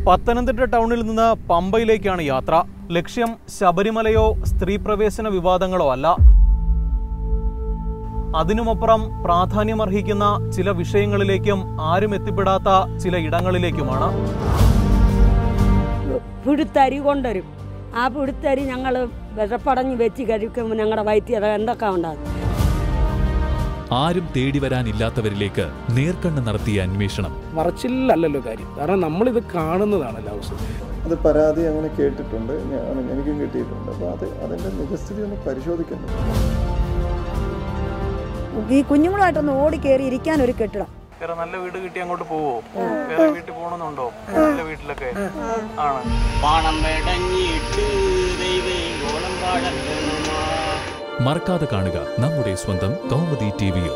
പത്തനംതിട്ട ടൗണിൽ നിന്ന് പമ്പയിലേക്കാണ് യാത്ര ലക്ഷ്യം ശബരിമലയോ സ്ത്രീ പ്രവേശന വിവാദങ്ങളോ അല്ല അതിനുമപ്പുറം പ്രാധാന്യമർഹിക്കുന്ന ചില വിഷയങ്ങളിലേക്കും ആരും എത്തിപ്പെടാത്ത ചില ഇടങ്ങളിലേക്കുമാണ് പിടുത്തരി കൊണ്ടുവരും ആ പിടുത്തരി ഞങ്ങൾ വിഷപ്പടഞ്ഞ് വെച്ച് കഴിക്കുമ്പോൾ ഞങ്ങളുടെ വയറ്റിൽ എന്തൊക്കെ ഉണ്ടാകും ആരും തേടി വരാനില്ലാത്തവരിലേക്ക് നേർക്കണ്ണ് നടത്തിയ അന്വേഷണം മറച്ചിലല്ലല്ലോ കാര്യം കാരണം നമ്മളിത് കാണുന്നതാണല്ലോ അവസ്ഥ അത് പരാതി അങ്ങനെ കേട്ടിട്ടുണ്ട് ഞാൻ- എനിക്കും കിട്ടിയിട്ടുണ്ട് അപ്പോൾ അത് അതിൻ്റെ നിജസ്ഥിതി ഒന്ന് പരിശോധിക്കണം ഈ കുഞ്ഞുങ്ങളുമായിട്ടൊന്ന് ഓടി കയറി ഇരിക്കാൻ ഒരു കെട്ടിടം വേറെ നല്ല വീട് കിട്ടി അങ്ങോട്ട് പോവോ വേറെ വീട്ടിൽ പോകണമെന്നുണ്ടോ നല്ല വീട്ടിലൊക്കെ ആണ് പാണം വെടഞ്ഞിട്ട് ദൈവോളം വാഴത്തനുമാ മറക്കാതെ കാണുക നമ്മുടെ സ്വന്തം കൗമുദി ടിവിയിൽ